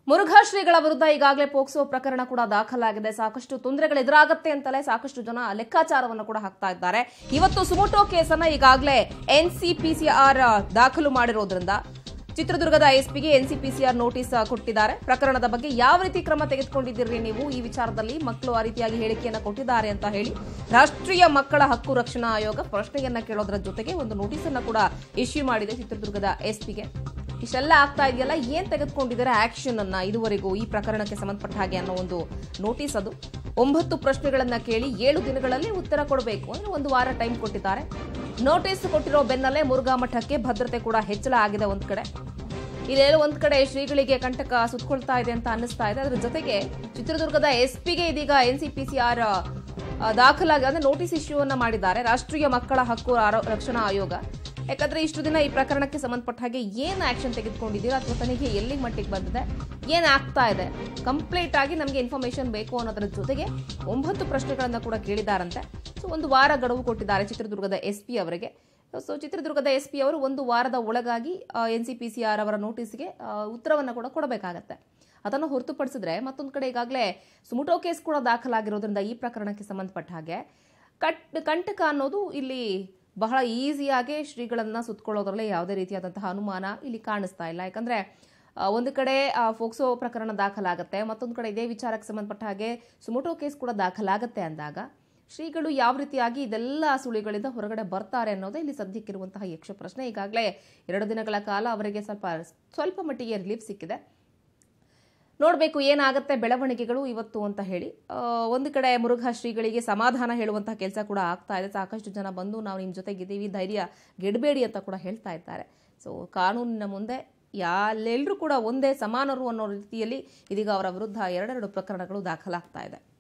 ಮುರುಘಾ ಶ್ರೀಗಳ ವಿರುದ್ಧ ಈಗಾಗಲೇ ಪೋಕ್ಸೋ ಪ್ರಕರಣ ಕೂಡ ದಾಖಲಾಗಿದೆ ಸಾಕಷ್ಟು ತೊಂದರೆಗಳು ಎದುರಾಗತ್ತೆ ಅಂತಲೇ ಸಾಕಷ್ಟು ಜನ ಲೆಕ್ಕಾಚಾರವನ್ನು ಕೂಡ ಹಾಕ್ತಾ ಇದ್ದಾರೆ ಇವತ್ತು ಸುಮೋಟೋ ಕೇಸನ್ನ ಈಗಾಗಲೇ ಎನ್ಸಿಪಿಸಿಆರ್ ದಾಖಲು ಮಾಡಿರೋದ್ರಿಂದ ಚಿತ್ರದುರ್ಗದ ಎಸ್ಪಿಗೆ ಎನ್ಸಿಪಿಸಿಆರ್ ನೋಟಿಸ್ ಕೊಟ್ಟಿದ್ದಾರೆ ಪ್ರಕರಣದ ಬಗ್ಗೆ ಯಾವ ರೀತಿ ಕ್ರಮ ತೆಗೆದುಕೊಂಡಿದ್ದೀರಿ ನೀವು ಈ ವಿಚಾರದಲ್ಲಿ ಮಕ್ಕಳು ಆ ರೀತಿಯಾಗಿ ಹೇಳಿಕೆಯನ್ನ ಕೊಟ್ಟಿದ್ದಾರೆ ಅಂತ ಹೇಳಿ ರಾಷ್ಟ್ರೀಯ ಮಕ್ಕಳ ಹಕ್ಕು ರಕ್ಷಣಾ ಆಯೋಗ ಪ್ರಶ್ನೆಯನ್ನ ಕೇಳೋದ್ರ ಜೊತೆಗೆ ಒಂದು ನೋಟಿಸ್ ಅನ್ನ ಕೂಡ ಇಶ್ಯೂ ಮಾಡಿದೆ ಚಿತ್ರದುರ್ಗದ ಎಸ್ಪಿಗೆ ಇಷ್ಟೆಲ್ಲ ಆಗ್ತಾ ಇದೆಯಲ್ಲ ಏನ್ ತೆಗೆದುಕೊಂಡಿದ್ದಾರೆ ಆಕ್ಷನ್ ಅನ್ನ ಇದುವರೆಗೂ ಈ ಪ್ರಕರಣಕ್ಕೆ ಸಂಬಂಧಪಟ್ಟ ಹಾಗೆ ಅನ್ನೋ ಒಂದು ನೋಟಿಸ್ ಅದು ಒಂಬತ್ತು ಪ್ರಶ್ನೆಗಳನ್ನ ಕೇಳಿ ಏಳು ದಿನಗಳಲ್ಲಿ ಉತ್ತರ ಕೊಡಬೇಕು ಅಂದ್ರೆ ಒಂದು ವಾರ ಟೈಮ್ ಕೊಟ್ಟಿದ್ದಾರೆ ನೋಟಿಸ್ ಕೊಟ್ಟಿರೋ ಬೆನ್ನಲ್ಲೇ ಮುರುಘಾ ಮಠಕ್ಕೆ ಭದ್ರತೆ ಕೂಡ ಹೆಚ್ಚಳ ಆಗಿದೆ ಒಂದ್ ಕಡೆ ಇಲ್ಲೆಲ್ಲೋ ಒಂದ್ ಕಡೆ ಶ್ರೀಗಳಿಗೆ ಕಂಟಕ ಸುತ್ತಕೊಳ್ತಾ ಇದೆ ಅಂತ ಅನ್ನಿಸ್ತಾ ಇದೆ ಅದ್ರ ಜೊತೆಗೆ ಚಿತ್ರದುರ್ಗದ ಎಸ್ಪಿಗೆ ಇದೀಗ ಎನ್ಸಿಪಿಸಿಆರ್ ದಾಖಲಾಗಿ ಅಂದ್ರೆ ನೋಟಿಸ್ ಇಶ್ಯೂ ಅನ್ನ ಮಾಡಿದ್ದಾರೆ ರಾಷ್ಟ್ರೀಯ ಮಕ್ಕಳ ಹಕ್ಕು ಆರೋ- ರಕ್ಷಣಾ ಆಯೋಗ ಯಾಕಂದ್ರೆ ಇಷ್ಟು ದಿನ ಈ ಪ್ರಕರಣಕ್ಕೆ ಸಂಬಂಧಪಟ್ಟ ಹಾಗೆ ಏನ್ ಆಕ್ಷನ್ ತೆಗೆದುಕೊಂಡಿದ್ದೀರಾ ಅಥವಾ ತನಿಖೆ ಎಲ್ಲಿ ಮಟ್ಟಿಗೆ ಬಂದಿದೆ ಏನ್ ಆಗ್ತಾ ಇದೆ ಕಂಪ್ಲೀಟ್ ಆಗಿ ನಮಗೆ ಇನ್ಫಾರ್ಮೇಶನ್ ಬೇಕು ಅನ್ನೋದ್ರ ಜೊತೆಗೆ ಒಂಬತ್ತು ಪ್ರಶ್ನೆಗಳನ್ನ ಕೂಡ ಕೇಳಿದಾರಂತೆ ಸೊ ಒಂದು ವಾರ ಗಡುವು ಕೊಟ್ಟಿದ್ದಾರೆ ಚಿತ್ರದುರ್ಗದ ಎಸ್ ಪಿ ಅವರಿಗೆ ಸೊ ಚಿತ್ರದುರ್ಗದ ಎಸ್ ಪಿ ಅವರು ಒಂದು ವಾರದ ಒಳಗಾಗಿ N C P C R ಅವರ ನೋಟಿಸ್ಗೆ ಉತ್ತರವನ್ನು ಕೂಡ ಕೊಡಬೇಕಾಗತ್ತೆ ಅದನ್ನು ಹೊರತುಪಡಿಸಿದ್ರೆ ಮತ್ತೊಂದು ಕಡೆ ಈಗಾಗಲೇ ಸುಮುಟೋ ಕೇಸ್ ಕೂಡ ದಾಖಲಾಗಿರೋದ್ರಿಂದ ಈ ಪ್ರಕರಣಕ್ಕೆ ಸಂಬಂಧಪಟ್ಟ ಹಾಗೆ ಕಟ್ ಕಂಟಕ ಅನ್ನೋದು ಇಲ್ಲಿ ಬಹಳ ಈಸಿಯಾಗಿ ಶ್ರೀಗಳನ್ನ ಸುತ್ತಕೊಳ್ಳೋದ್ರಲ್ಲೇ ಯಾವುದೇ ರೀತಿಯಾದಂತಹ ಅನುಮಾನ ಇಲ್ಲಿ ಕಾಣಿಸ್ತಾ ಇಲ್ಲ ಯಾಕಂದ್ರೆ ಆ, ಒಂದು ಕಡೆ ಆ, ಫೋಕ್ಸೋ ಪ್ರಕರಣ ದಾಖಲಾಗುತ್ತೆ ಮತ್ತೊಂದು ಕಡೆ ಇದೇ ವಿಚಾರಕ್ಕೆ ಸಂಬಂಧಪಟ್ಟ ಹಾಗೆ ಸುಮೋಟೋ ಕೇಸ್ ಕೂಡ ದಾಖಲಾಗುತ್ತೆ ಅಂದಾಗ ಶ್ರೀಗಳು ಯಾವ ರೀತಿಯಾಗಿ ಇದೆಲ್ಲ ಸುಳಿಗಳಿಂದ ಹೊರಗಡೆ ಬರ್ತಾರೆ ಅನ್ನೋದೇ ಇಲ್ಲಿ ಸದ್ಯಕ್ಕಿರುವಂತಹ ಯಕ್ಷ ಪ್ರಶ್ನೆ ಈಗಾಗಲೇ ಎರಡು ದಿನಗಳ ಕಾಲ ಅವರಿಗೆ ಸ್ವಲ್ಪ ಸ್ವಲ್ಪ ಮಟ್ಟಿಗೆ ರಿಲೀಫ್ ಸಿಕ್ಕಿದೆ ನೋಡಬೇಕು ಏನಾಗುತ್ತೆ ಬೆಳವಣಿಗೆಗಳು ಇವತ್ತು ಅಂತ ಹೇಳಿ ಆ, ಒಂದು ಕಡೆ ಮುರುಘಾ ಶ್ರೀಗಳಿಗೆ ಸಮಾಧಾನ ಹೇಳುವಂತಹ ಕೆಲಸ ಕೂಡ ಆಗ್ತಾ ಇದೆ ಸಾಕಷ್ಟು ಜನ ಬಂದು ನಾವು ನಿಮ್ಮ ಜೊತೆಗಿದ್ದೀವಿ ಧೈರ್ಯ ಗೆಡಬೇಡಿ ಅಂತ ಕೂಡ ಹೇಳ್ತಾ ಇದ್ದಾರೆ ಸೊ ಕಾನೂನಿನ ಮುಂದೆ ಯಾಲೆಲ್ಲರೂ ಕೂಡ ಒಂದೇ ಸಮಾನರು ಅನ್ನೋ ರೀತಿಯಲ್ಲಿ ಇದೀಗ ಅವರ ವಿರುದ್ಧ ಎರಡೆರಡು ಪ್ರಕರಣಗಳು ದಾಖಲಾಗ್ತಾ ಇದೆ